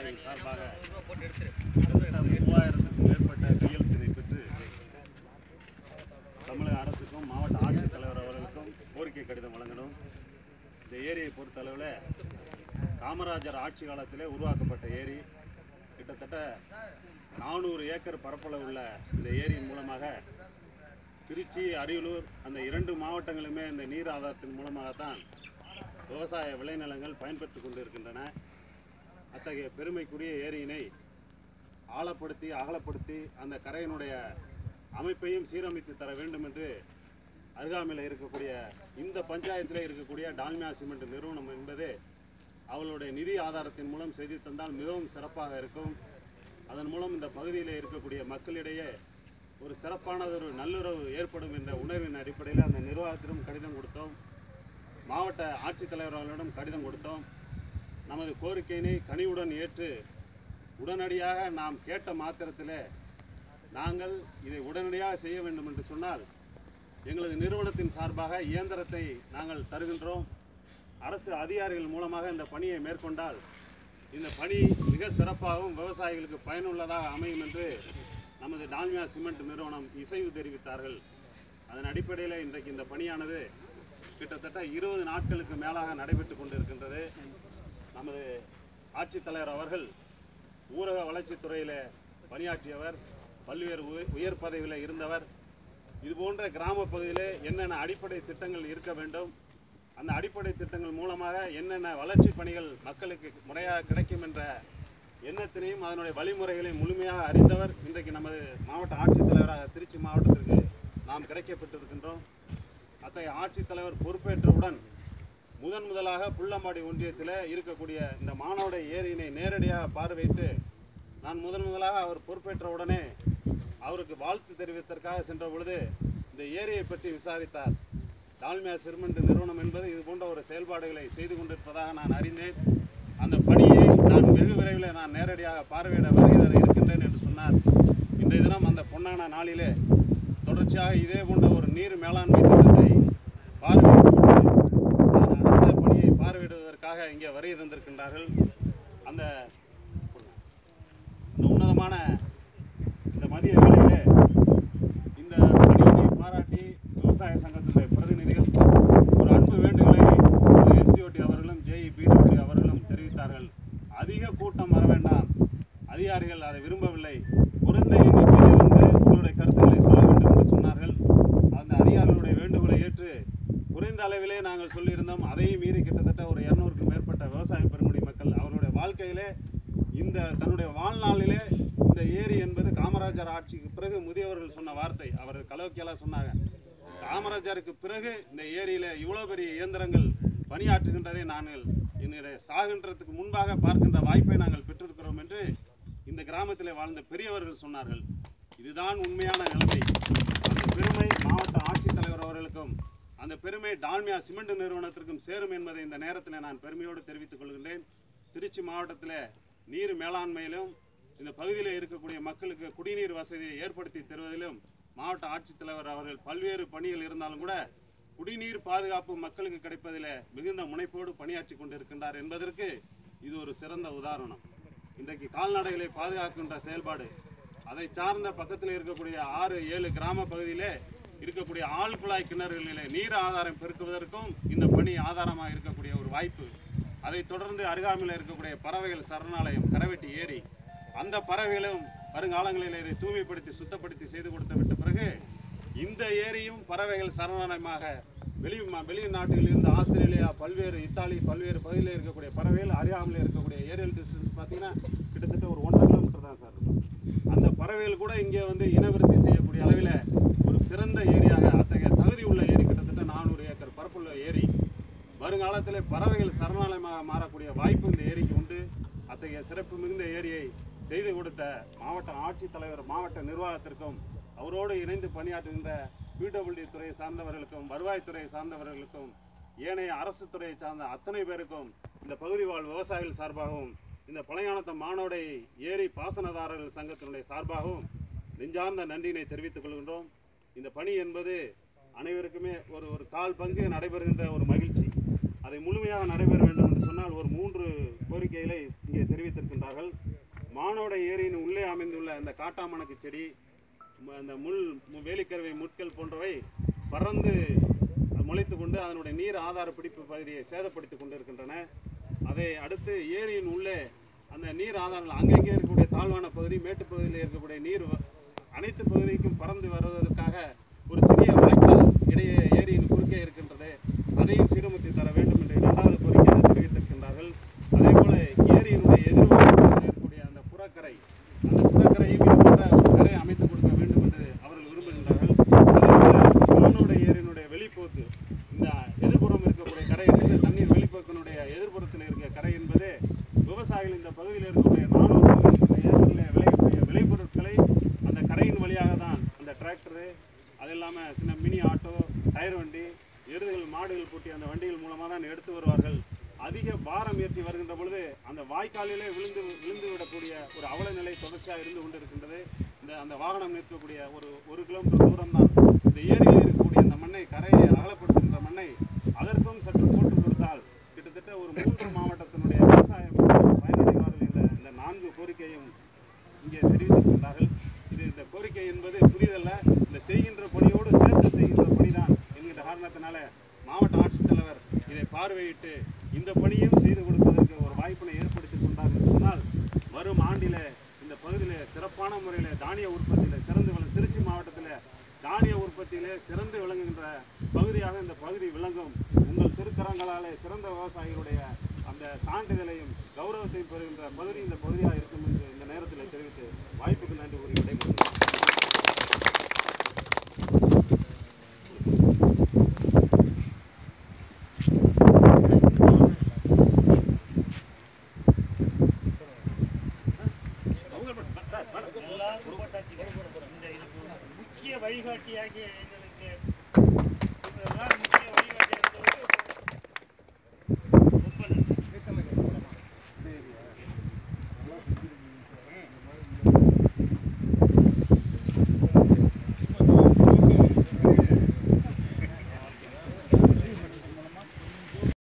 விவசாயிகள் சார்பாக கிட்டத்தட்ட மூவாயிரத்துக்கும் மேற்பட்ட கையெழுத்தினை பெற்று தமிழக அரசுக்கும் மாவட்ட ஆட்சித்தலைவர் அவர்களுக்கும் கோரிக்கை கடிதம் வழங்கணும் இந்த ஏரியை பொறுத்தளவில் காமராஜர் ஆட்சி காலத்திலே உருவாக்கப்பட்ட ஏரி கிட்டத்தட்ட நானூறு ஏக்கர் பரப்பளவு உள்ள இந்த ஏரியின் மூலமாக திருச்சி அரியலூர் அந்த இரண்டு மாவட்டங்களுமே இந்த நீர் ஆதாரத்தின் மூலமாகத்தான் விவசாய விளைநிலங்கள் பயன்பெற்று கொண்டு இருக்கின்றன அத்தகைய பெருமைக்குரிய ஏரியினை ஆழப்படுத்தி அகலப்படுத்தி அந்த கரையினுடைய அமைப்பையும் சீரமைத்து தர வேண்டும் என்று அருகாமையில் இருக்கக்கூடிய இந்த பஞ்சாயத்தில் இருக்கக்கூடிய டால்மியா சிமெண்ட் நிறுவனம் என்பது அவர்களுடைய நிதி ஆதாரத்தின் மூலம் செய்து தந்தால் மிகவும் சிறப்பாக இருக்கும் அதன் மூலம் இந்த பகுதியில் இருக்கக்கூடிய மக்களிடையே ஒரு சிறப்பானதொரு நல்லுறவு ஏற்படும் என்ற உணர்வின் அடிப்படையில் அந்த நிர்வாகத்திடம் கடிதம் கொடுத்தோம் மாவட்ட ஆட்சித்தலைவர் அவர்களிடம் கடிதம் கொடுத்தோம் நமது கோரிக்கையினை கனிவுடன் ஏற்று உடனடியாக நாம் கேட்ட மாத்திரத்திலே நாங்கள் இதை உடனடியாக செய்ய வேண்டும் என்று சொன்னால் எங்களது நிறுவனத்தின் சார்பாக இயந்திரத்தை நாங்கள் தருகின்றோம் அரசு அதிகாரிகள் மூலமாக இந்த பணியை மேற்கொண்டால் இந்த பணி மிக சிறப்பாகவும் விவசாயிகளுக்கு பயனுள்ளதாக அமையும் என்று நமது டால்மியா சிமெண்ட் நிறுவனம் இசைவு தெரிவித்தார்கள் அதன் அடிப்படையில் இன்றைக்கு இந்த பணியானது கிட்டத்தட்ட இருபது நாட்களுக்கு மேலாக நடைபெற்று கொண்டிருக்கின்றது நமது ஆட்சித்தலைவர் அவர்கள் ஊரக வளர்ச்சித்துறையில் பணியாற்றியவர் பல்வேறு உய- உயர் பதவியில் இருந்தவர் இது போன்ற கிராம பகுதியிலே என்னென்ன அடிப்படை திட்டங்கள் இருக்க வேண்டும் அந்த அடிப்படை திட்டங்கள் மூலமாக என்னென்ன வளர்ச்சி பணிகள் மக்களுக்கு முறையாக கிடைக்கும் என்ற எண்ணத்தினையும் அதனுடைய வழிமுறைகளையும் முழுமையாக அறிந்தவர் இன்றைக்கு நமது மாவட்ட ஆட்சித்தலைவராக திருச்சி மாவட்டத்திற்கு நாம் கிடைக்கப்பட்டிருக்கின்றோம் அத்தகைய ஆட்சித்தலைவர் பொறுப்பேற்றவுடன் முதன் முதலாக புள்ளம்பாடி ஒன்றியத்தில் இருக்கக்கூடிய இந்த மானோட ஏரியினை நேரடியாக பார்வையிட்டு நான் முதன் முதலாக அவர் பொறுப்பேற்ற உடனே அவருக்கு வாழ்த்து தெரிவித்ததற்காக சென்ற பொழுது இந்த ஏரியை பற்றி விசாரித்தார் டால்மியா சிமெண்ட் நிறுவனம் என்பது இது போன்ற ஒரு செயல்பாடுகளை செய்து கொண்டிருப்பதாக நான் அறிந்தேன் அந்த பணியை நான் வெகு விரைவில் நான் நேரடியாக பார்வையிட வருகிற இருக்கின்றேன் என்று சொன்னார் இன்றைய தினம் அந்த பொன்னான நாளிலே தொடர்ச்சியாக இதே போன்ற ஒரு நீர் மேலாண்மை திட்டத்தை பார்வையிட்டு அதன் அடுத்த பணியை பார்வையிடுவதற்காக இங்கே வருகை தந்திருக்கின்றார்கள் அந்த இந்த உன்னதமான இந்த மதிய வேளையிலே இந்த பணியினை பாராட்டி விவசாய சங்கத்தினுடைய பிரதிநிதிகள் ஒரு அன்பு வேண்டுகோளை எஸ்டிஓடி அவர்களும் ஜேஇபிடபிள்யூ அவர்களும் தெரிவித்தார்கள் அதிக கூட்டம் வர வேண்டாம் அதிகாரிகள் அதை விரும்பவில்லை குறைந்த எண்ணிக்கையில் வந்து உங்களுடைய கருத்துக்களை சொல்ல வேண்டும் என்று சொன்னார்கள் அந்த அதிகாரிகளுடைய வேண்டுகோளை ஏற்று குறைந்த அளவிலே நாங்கள் சொல்லியிருந்தோம் அதையும் மீறி கிட்டத்தட்ட ஒரு இருநூறுக்கும் மேற்பட்ட விவசாய பெருங்குடி மக்கள் அவருடைய வாழ்க்கையிலே இந்த தன்னுடைய வாழ்நாளிலே இந்த ஏரி என்பது காமராஜர் ஆட்சிக்கு பிறகு முதியவர்கள் சொன்ன வார்த்தை அவர் கலோக்கியலாக சொன்னாங்க காமராஜருக்கு பிறகு இந்த ஏரியில இவ்வளோ பெரிய இயந்திரங்கள் பணியாற்றுகின்றதை நாங்கள் என்னுடைய சாகின்றதுக்கு முன்பாக பார்க்கின்ற வாய்ப்பை நாங்கள் பெற்றிருக்கிறோம் என்று இந்த கிராமத்தில் வாழ்ந்த பெரியவர்கள் சொன்னார்கள் இதுதான் உண்மையான நிலைமை அந்த பெருமை மாவட்ட ஆட்சித்தலைவர் அவர்களுக்கும் அந்த பெருமை டால்மியா சிமெண்ட் நிறுவனத்திற்கும் சேரும் என்பதை இந்த நேரத்தில் நான் பெருமையோடு தெரிவித்துக் கொள்கின்றேன் திருச்சி மாவட்டத்தில் நீர் மேலாண்மையிலும் இந்த பகுதியில் இருக்கக்கூடிய மக்களுக்கு குடிநீர் வசதியை ஏற்படுத்தி தருவதிலும் மாவட்ட ஆட்சித்தலைவர் அவர்கள் பல்வேறு பணிகள் இருந்தாலும் கூட குடிநீர் பாதுகாப்பு மக்களுக்கு கிடைப்பதில் மிகுந்த முனைப்போடு பணியாற்றி கொண்டிருக்கின்றார் என்பதற்கு இது ஒரு சிறந்த உதாரணம் இன்றைக்கு கால்நடைகளை பாதுகாக்கின்ற செயல்பாடு அதை சார்ந்த பக்கத்தில் இருக்கக்கூடிய ஆறு ஏழு கிராம பகுதியிலே இருக்கக்கூடிய ஆழ் குழாய் கிணறுகளிலே நீர் ஆதாரம் பெருக்குவதற்கும் இந்த பணி ஆதாரமாக இருக்கக்கூடிய ஒரு வாய்ப்பு அதைத் தொடர்ந்து அருகாமையில் இருக்கக்கூடிய பறவைகள் சரணாலயம் கரவெட்டி ஏரி அந்த பறவைகளும் வருங்காலங்களில் இதை தூய்மைப்படுத்தி சுத்தப்படுத்தி செய்து கொடுத்த விட்ட பிறகு இந்த ஏரியும் பறவைகள் சரணாலயமாக வெளி ம- வெளிநாடுகளில் இருந்து ஆஸ்திரேலியா பல்வேறு இத்தாலி பல்வேறு பகுதியில் இருக்கக்கூடிய பறவைகள் அருகாமையில் இருக்கக்கூடிய ஏரியல் டிஸ்டன்ஸ் பார்த்தீங்கன்னா கிட்டத்தட்ட ஒரு ஒன்றரை கிலோமீட்டர் தான் சார் இருக்கும் அந்த பறவைகள் கூட இங்கே வந்து இனவிருத்தி செய்யக்கூடிய அளவில் ஒரு சிறந்த ஏரியாக அத்தகைய தகுதி உள்ள ஏரி கிட்டத்தட்ட நானூறு ஏக்கர் பரப்புள்ள ஏரி வருங்காலத்தில் பறவைகள் சரணாலயமாக மாறக்கூடிய வாய்ப்பு இந்த ஏரிக்கு உண்டு அத்தகைய சிறப்பு மிகுந்த ஏரியை செய்து கொடுத்த மாவட்ட ஆட்சித்தலைவர் மாவட்ட நிர்வாகத்திற்கும் அவரோடு இணைந்து பணியாற்றுகின்ற பிடபிள்யூ துறையை சார்ந்தவர்களுக்கும் வருவாய்த்துறையை சார்ந்தவர்களுக்கும் ஏனைய அரசு துறையை சார்ந்த அத்தனை பேருக்கும் இந்த பகுதி வாழ் விவசாயிகள் சார்பாகவும் இந்த பழையானத்தம் மானோடை ஏரி பாசனதாரர்கள் சங்கத்தினுடைய சார்பாகவும் நெஞ்சார்ந்த நன்றியினை தெரிவித்துக் கொள்கின்றோம் இந்த பணி என்பது அனைவருக்குமே ஒரு ஒரு கால் பங்கு நடைபெறுகின்ற ஒரு மகிழ்ச்சி அதை முழுமையாக நடைபெற வேண்டும் என்று சொன்னால் ஒரு மூன்று கோரிக்கைகளை இங்கே தெரிவித்திருக்கின்றார்கள் மானோட ஏரியின் உள்ளே அமைந்துள்ள இந்த காட்டாமணக்கு செடி ம- அந்த முள் மு- வேலிக்கருவை முட்கள் போன்றவை பறந்து முளைத்து கொண்டு அதனுடைய நீர் ஆதார பிடிப்பு பகுதியை சேதப்படுத்தி கொண்டிருக்கின்றன அதை அடுத்து ஏரியின் உள்ளே அந்த நீர் ஆதாரங்கள் அங்கங்கே இருக்கக்கூடிய தாழ்வான பகுதி மேட்டுப் பகுதியில் இருக்கக்கூடிய நீர் வ- அனைத்து பகுதிக்கும் பறந்து வருவதற்காக ஒரு சிறிய வாய்க்கால் இடையே ஏரியின் குறுக்கே இருக்கின்றது அதையும் சீரமைத்து தர வேண்டும் என்று இரண்டாவது கோரிக்கையை தெரிவித்திருக்கின்றார்கள் அதே போல ஏரியினுடைய எதிர்வாரத்தில் இருக்கக்கூடிய அந்த புறக்கரை அந்த புறக்கரையும் இது போன்ற ஒரு கரை அமைத்துக் கொடுக்க வேண்டும் என்று அவர்கள் விரும்புகின்றார்கள் அதே போல மானோட ஏரியினுடைய வெளிப்போக்கு இந்த எதிர்ப்புறம் இருக்கக்கூடிய கரை இருக்குது தண்ணீர் வெளிப்போக்கினுடைய எதிர்ப்புறத்தில் இருக்க கரை என்பது விவசாயிகள் இந்த பகுதியில் இருக்கக்கூடிய நானூறு ஏக்கரில் விளையக்கூடிய விளைபொருட்களை அந்த கரையின் வழியாக தான் அந்த டிராக்டரு அது இல்லாமல் சின்ன மினி ஆட்டோ டயர் வண்டி எருதுகள் மாடுகள் பூட்டி அந்த வண்டிகள் மூலமாக தான் எடுத்து வருவார்கள் அதிக பாரம் ஏற்றி வருகின்ற பொழுது அந்த வாய்க்காலிலே விழுந்து விழுந்து விடக்கூடிய ஒரு அவல நிலை தொடர்ச்சியாக இருந்து கொண்டிருக்கின்றது இந்த அந்த வாகனம் நிற்கக்கூடிய ஒரு ஒரு கிலோமீட்டர் தூரம் தான் இந்த ஏரியில் இருக்கக்கூடிய அந்த மண்ணை கரையை அகலப்படுத்துகின்ற மண்ணை அதற்கும் சற்று போட்டு கொடுத்தால் கிட்டத்தட்ட ஒரு மூன்று மாவட்டத்தினுடைய விவசாயம் பயனடைவார்கள் என்ற இந்த நான்கு கோரிக்கையும் இங்கே தெரிவித்திருக்கின்றார்கள் இது இந்த கோரிக்கை என்பது புதிதல்ல இந்த செய்கின்ற பணியோடு சேர்த்து செய்கின்ற பணிதான் என்கின்ற காரணத்தினால மாவட்ட ஆட்சித்தலைவர் இதை பார்வையிட்டு இந்த பணியும் செய்து கொடுப்பதற்கு ஒரு வாய்ப்பினை ஏற்படுத்தி கொண்டார் என்று சொன்னால் வரும் ஆண்டில இந்த பகுதியில் சிறப்பான முறையில் தானிய உற்பத்தியில் சிறந்து விளங்க திருச்சி மாவட்டத்தில் தானிய உற்பத்தியிலே சிறந்து விளங்குகின்ற பகுதியாக இந்த பகுதி விளங்கும் உங்கள் திருக்கரங்களாலே சிறந்த விவசாயிகளுடைய அந்த சான்றிதழையும் கௌரவத்தையும் பெறுகின்ற பகுதி இந்த பகுதியாக இருக்கும் என்று இந்த நேரத்தில் தெரிவித்து வாய்ப்புக்கு நன்றி கூறி விடைபெறுகிறேன் எல்லாம் போட்டாச்சு. இந்த இதுக்கு முக்கிய வழிகாட்டியாகிய எங்களுக்கு இதெல்லாம் முக்கிய